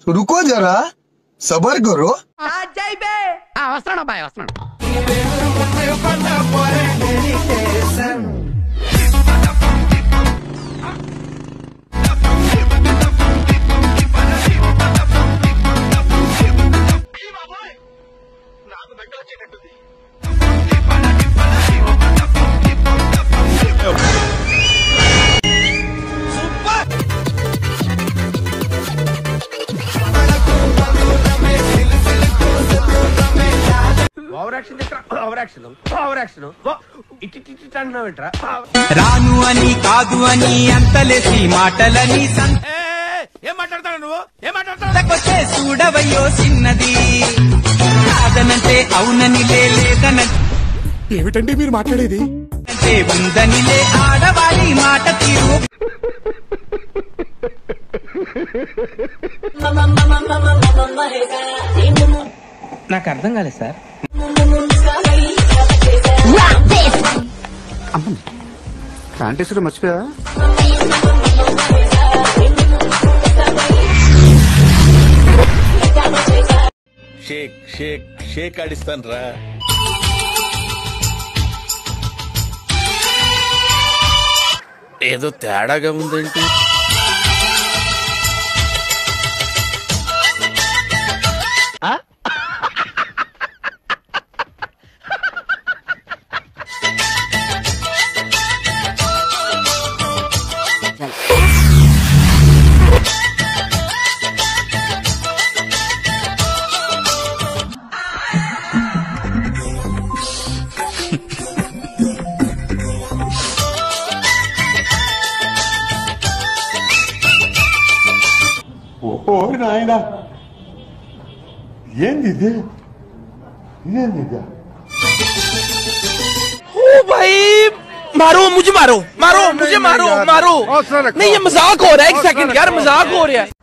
तो रुको जरा सबर करो వస్తున్నాడు అబ్బాయి వస్తున్నాడు over action over action over action ఇట్టి ఇట్టి అంటున్నావు ఏంట్రా రాను అని కాదు అని అంతలేసి మాటలని ఏం మాట్లాడతాడు నువ్వు ఏం మాట్లాడతావు సంతకొచ్చే చూడవయ్యో చిన్నది కాదనంటే అవునని లేదనంటే ఏమిటండి మీరు మాట్లాడేది ఉందనిలే ఆడవారి మాట తీరు నాకు అర్థం కాలేదు సార్ ప్యాంటీసులు మర్చిపోయా షేక్ షేక్ షేక్ ఆడిస్తాను రా ఏదో తేడాగా ఉందేంటి ఓ నాయనా ఏంది ఇది ఇదేంది ఇది भाई मारो मुझे मारो मारो मुझे मारो मारो नहीं ये मजाक हो रहा है एक सेकंड यार मजाक हो रहा है